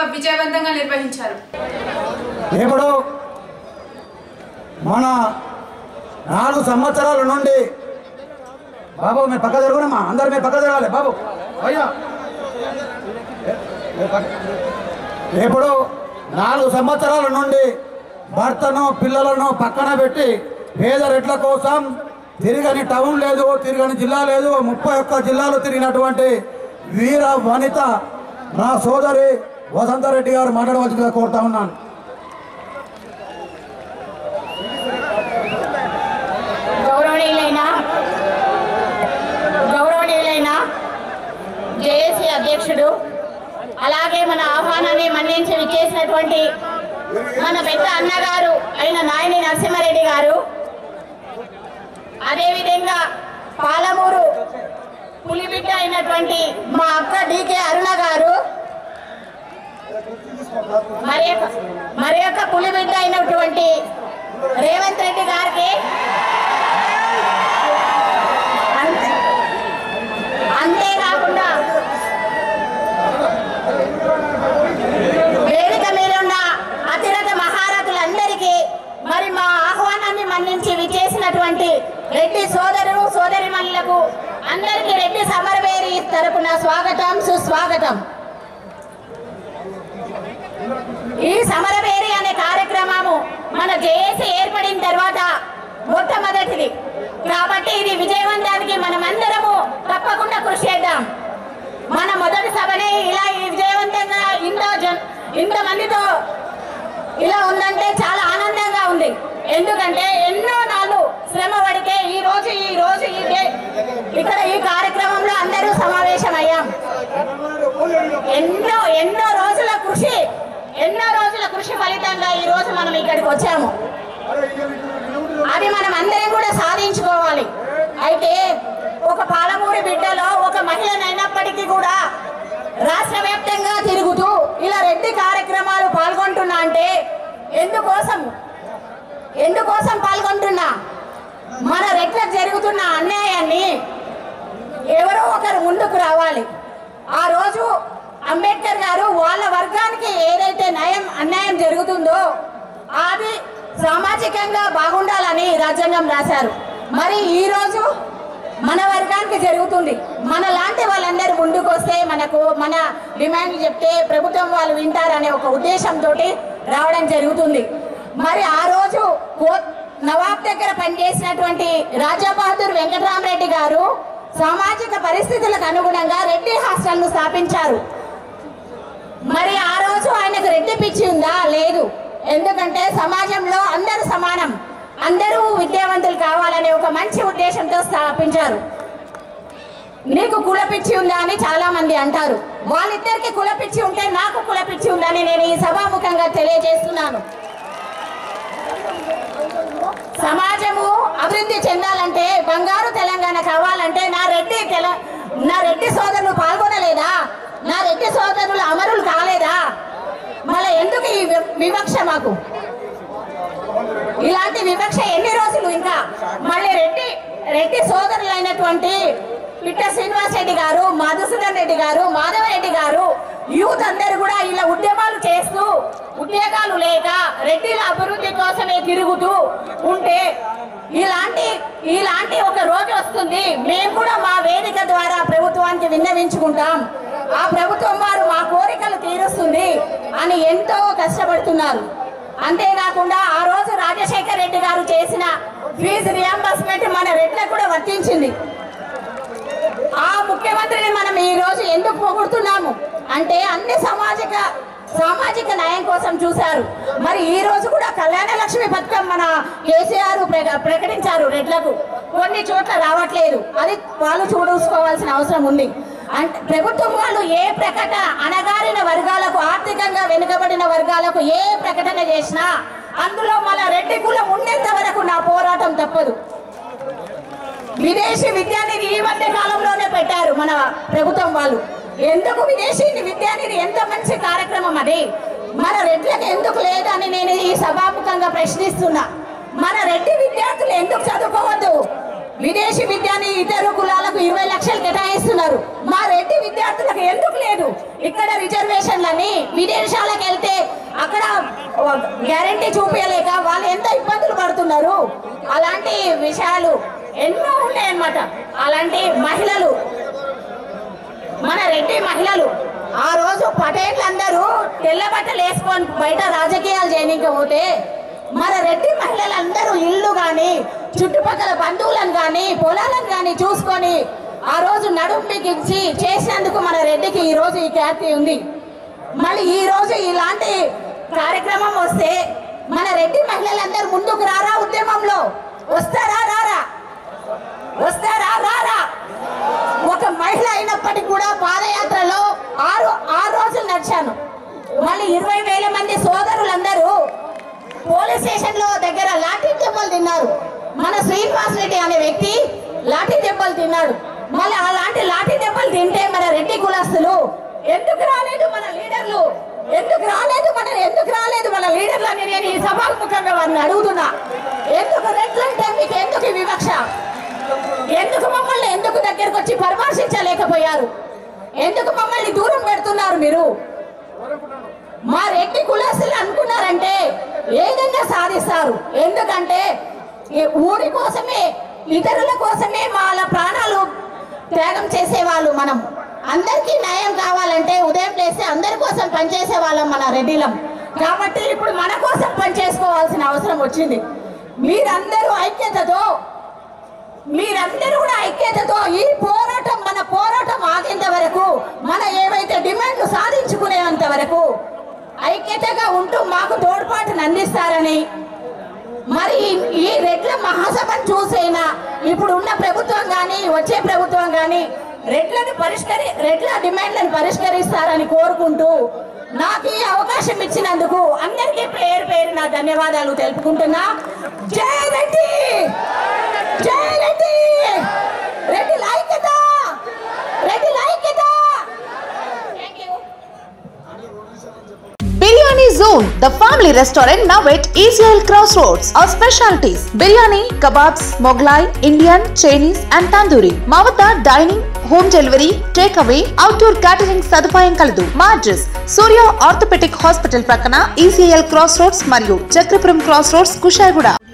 విజయవంతంగా నిర్వహించారు ఇప్పుడు మన నాలుగు సంవత్సరాల నుండి బాబు మీరు పక్క జరుగునమ్మా అందరు మీరు పక్క జరగాలి బాబు అయ్యా ఇప్పుడు నాలుగు సంవత్సరాల నుండి భర్తను పిల్లలను పక్కన పెట్టి పేద రెట్ల కోసం తిరగని టౌన్ లేదు తిరగని జిల్లా లేదు ముప్పై ఒక్క జిల్లాలు తిరిగినటువంటి వీర వనిత నా సోదరి వసంతరెడ్డి గారు మాట్లాడవలసిందిగా కోరుతా ఉన్నాను గౌరవనీయులైన గౌరవనీయులైన జేఏసీ అధ్యక్షుడు అలాగే మన ఆహ్వానాన్ని మన్నించి విచ్చేసినటువంటి మన పెద్ద అన్నగారు అయిన నాయని నరసింహారెడ్డి గారు అదేవిధంగా పాలమూరు పులిబిడ్డ అయినటువంటి మా అక్క డీకే అరుణ గారు మరి యొక్క మరి యొక్క పులిబిడ్డ అయినటువంటి రేవంత్ రెడ్డి గారికి అంతే అంతేకాకుండా వేదిక మీద ఉన్న అతిరథ మహారథులందరికీ మరి మా ఆహ్వానాన్ని మన్నించి విచేసినటువంటి రెడ్డి సోదరులు సోదరిమణులకు అందరికీ రెడ్డి సమరవేరి తరపున స్వాగతం సుస్వాగతం ఈ సమరవేరి అనే కార్యక్రమము మన జేఏసీ ఏర్పడిన తర్వాత మొట్టమొదటిది కాబట్టి ఇది విజయవంతానికి మనమందరము తప్పకుండా కృషి చేద్దాం మన మొదటి సభనే ఇలా ఈ విజయవంతంగా ఇంత జన్ ఇంత మందితో ఇలా ఉందంటే చాలా ఆనందంగా ఉంది ఎందుకంటే ఎన్నో నాళ్ళు శ్రమ పడితే ఈ రోజు ఈ రోజు ఈ డే ఇక్కడ ఈ కార్యక్రమంలో అందరూ సమావేశమయ్యాం ఎన్నో ఎన్నో రోజుల కృషి ఎన్నో రోజుల కృషి ఫలితంగా ఈ రోజు మనం ఇక్కడికి వచ్చాము అది మనం అందరం కూడా సాధించుకోవాలి అయితే ఒక పాలమూరి బిడ్డలో ఒక మహిళనైనప్పటికీ కూడా రాష్ట్ర వ్యాప్తంగా తిరుగుతూ ఇలా రెడ్డి కార్యక్రమాలు పాల్గొంటున్నా అంటే ఎందుకోసం ఎందుకోసం పాల్గొంటున్నా మన రెట్లకు జరుగుతున్న అన్యాయాన్ని ఎవరో ఒకరు ముందుకు రావాలి ఆ రోజు అంబేద్కర్ గారు వాళ్ళ వర్గానికి ఏదైతే న్యాయం అన్యాయం జరుగుతుందో అది సామాజికంగా బాగుండాలని రాజ్యాంగం రాశారు మరి ఈ రోజు మన వర్గానికి జరుగుతుంది మన లాంటి వాళ్ళందరూ ముందుకు వస్తే మనకు మన డిమాండ్ చెప్తే ప్రభుత్వం వాళ్ళు వింటారనే ఒక ఉద్దేశంతో రావడం జరుగుతుంది మరి ఆ రోజు కో- నవాబ్ దగ్గర పనిచేసినటువంటి రాజా బహదూర్ వెంకటరామరెడ్డి గారు సామాజిక పరిస్థితులకు అనుగుణంగా రెడ్డి హాస్టల్ను స్థాపించారు మరి ఆ రోజు ఆయనకు రెడ్డి పిచ్చి ఉందా లేదు ఎందుకంటే సమాజంలో అందరూ సమానం అందరూ విద్యావంతులు కావాలనే ఒక మంచి ఉద్దేశంతో స్థాపించారు నీకు కుల పిచ్చి ఉందా అని చాలా మంది అంటారు వాళ్ళిద్దరికి కుల పిచ్చి ఉంటే నాకు కుల పిచ్చి ఉందని నేను ఈ సభాముఖంగా తెలియజేస్తున్నాను సమాజము అభివృద్ధి చెందాలంటే బంగారు తెలంగాణ కావాలంటే నా రెడ్డి తెల నా రెడ్డి సోదరులు పాల్గొనలేదా నా రెడ్డి సోదరులు అమరులు కాలేదా మళ్ళీ ఎందుకు ఈ వి- వివక్ష మాకు ఇలాంటి వివక్ష ఎన్ని రోజులు ఇంకా మళ్ళీ రెడ్డి రెడ్డి సోదరులైనటువంటి పిట్ట శ్రీనివాస్ రెడ్డి గారు మధుసూదన్ రెడ్డి గారు మాధవరెడ్డి గారు యూత్ అందరు కూడా ఇలా ఉద్యమాలు చేస్తూ ఉద్యోగాలు లేక రెడ్డిల అభివృద్ధి కోసమే తిరుగుతూ ఉంటే ఇలాంటి ఇలాంటి ఒక రోజు వస్తుంది మేము కూడా మా వేదిక ద్వారా ప్రభుత్వానికి విన్నవించుకుంటాం ఆ ప్రభుత్వం వారు మా కోరికలు తీరుస్తుంది అని ఎంతో కష్టపడుతున్నారు అంతేకాకుండా ఆ రోజు రాజశేఖర్ రెడ్డి గారు చేసిన ఫీజు రియంబర్స్మెంట్ మన రెడ్లకు కూడా వర్తించింది ఆ ముఖ్యమంత్రిని మనం ఈ రోజు ఎందుకు పొగుడుతున్నాము అంటే అన్ని సామాజిక సామాజిక న్యాయం కోసం చూశారు మరి ఈ రోజు కూడా కళ్యాణ లక్ష్మి పథకం మన కేసీఆర్ ప్ర- ప్రకటించారు రెడ్లకు కొన్ని చోట్ల రావట్లేదు అది వాళ్ళు చూసుకోవాల్సిన అవసరం ఉంది అంటే ప్రభుత్వం వాళ్ళు ఏ ప్రకటన అణగారిన వర్గాలకు ఆర్థికంగా వెనుకబడిన వర్గాలకు ఏ ప్రకటన చేసినా అందులో మన రెడ్డి కులం ఉండేంత వరకు నా పోరాటం తప్పదు విదేశీ విద్యానిధి ఈ మధ్య కాలంలోనే పెట్టారు మన ప్రభుత్వం వాళ్ళు ఎందుకు విదేశీ విద్యానిధి ఎంత మంచి కార్యక్రమం అది మన రెడ్లకు ఎందుకు లేదని నేను ఈ సభాముఖంగా ప్రశ్నిస్తున్నా మన రెడ్డి విద్యార్థులు ఎందుకు చదువుకోవద్దు విదేశీ విద్యని ఇతర కులాలకు ఇరవై లక్షలు కేటాయిస్తున్నారు మా రెడ్డి విద్యార్థులకు ఎందుకు లేదు ఇక్కడ రిజర్వేషన్లని విదేశాలకు వెళ్తే అక్కడ గ్యారంటీ చూపించలేక వాళ్ళు ఎంత ఇబ్బందులు పడుతున్నారు అలాంటి విషయాలు ఎన్నో ఉన్నాయన్నమాట అలాంటి మహిళలు మన రెడ్డి మహిళలు ఆ రోజు పటేళ్ళందరూ తెల్ల బట్టలు వేసుకొని బయట రాజకీయాలు చేయనీకపోతే మన రెడ్డి మహిళలందరూ ఇల్లు కానీ చుట్టుపక్కల బంధువులను కానీ పొలాలను కానీ చూసుకొని ఆ రోజు నడుం బిగించి చేసినందుకు మన రెడ్డికి ఈ రోజు ఈ ఖ్యాతి ఉంది మళ్ళీ ఈ రోజు ఇలాంటి కార్యక్రమం వస్తే మన రెడ్డి మహిళలందరూ ముందుకు రారా ఉద్యమంలో వస్తారా రారా వస్తారా రారా ఒక మహిళ అయినప్పటికీ కూడా పాదయాత్రలో ఆరు ఆరు రోజులు నడిచాను మళ్ళీ ఇరవై వేల మంది సోదరులందరూ పోలీస్ స్టేషన్ లో దగ్గర లాఠీ దెబ్బలు తిన్నారు మన శ్రీనివాస్ రెడ్డి అనే వ్యక్తి లాఠీ దెబ్బలు తిన్నాడు మళ్ళీ అలాంటి లాఠీ దెబ్బలు తింటే మన రెడ్డి కులస్తులు ఎందుకు రాలేదు మన లీడర్లు ఎందుకు రాలేదు మన ఎందుకు రాలేదు మన లీడర్లు అని నేను ఈ సభాముఖంగా వారిని అడుగుతున్నా ఎందుకు రెడ్లంటే మీకు ఎందుకు ఈ వివక్ష ఎందుకు మమ్మల్ని ఎందుకు దగ్గరకు వచ్చి పరామర్శించలేకపోయారు ఎందుకు మమ్మల్ని దూరం పెడుతున్నారు మీరు మా రెడ్డి కులస్తులు అనుకున్నారంటే ఏదైనా సాధిస్తారు ఎందుకంటే ఈ ఊరి కోసమే ఇతరుల కోసమే వాళ్ళ ప్రాణాలు త్యాగం చేసేవాళ్ళు మనం అందరికీ న్యాయం కావాలంటే ఉదయం లేస్తే అందరి కోసం పనిచేసే వాళ్ళం మన రెడ్డిలం కాబట్టి ఇప్పుడు మన కోసం పనిచేసుకోవాల్సిన అవసరం వచ్చింది మీరందరూ ఐక్యతతో మీరందరూ కూడా ఐక్యతతో ఈ పోరాటం మన పోరాటం ఆగేంత వరకు మన ఏవైతే డిమాండ్లు సాధించుకునేంత వరకు ఐక్యతగా ఉంటూ మాకు తోడ్పాటును అందిస్తారని మరి ఈ- ఈ రెడ్ల మహాసభను చూసైనా ఇప్పుడు ఉన్న ప్రభుత్వం కానీ వచ్చే ప్రభుత్వం కానీ రెడ్లను పరిష్కరి రెడ్ల డిమాండ్లను పరిష్కరిస్తారని కోరుకుంటూ నాకు ఈ అవకాశం ఇచ్చినందుకు అందరికీ పేరు పేరు నా ధన్యవాదాలు తెలుపుకుంటున్నా జై రెడ్డి జై రెడ్డి రెడ్డి లైక్యత రెడ్డి లైక్యత thank you Biryani Zone, the family restaurant now at ECL Crossroads. Our specialties biryani, kebabs, Moglai, Indian, Chinese, and tandoori. మా వద్ద dining home delivery take away outdoor catering సదుపాయం కలదు మా అడ్రస్ సూర్య ఆర్థోపెటిక్ హాస్పిటల్ ప్రక్కన ఈసీఎల్ క్రాస్ రోడ్స్ మరియు Chakrapuram cross roads Kushaiguda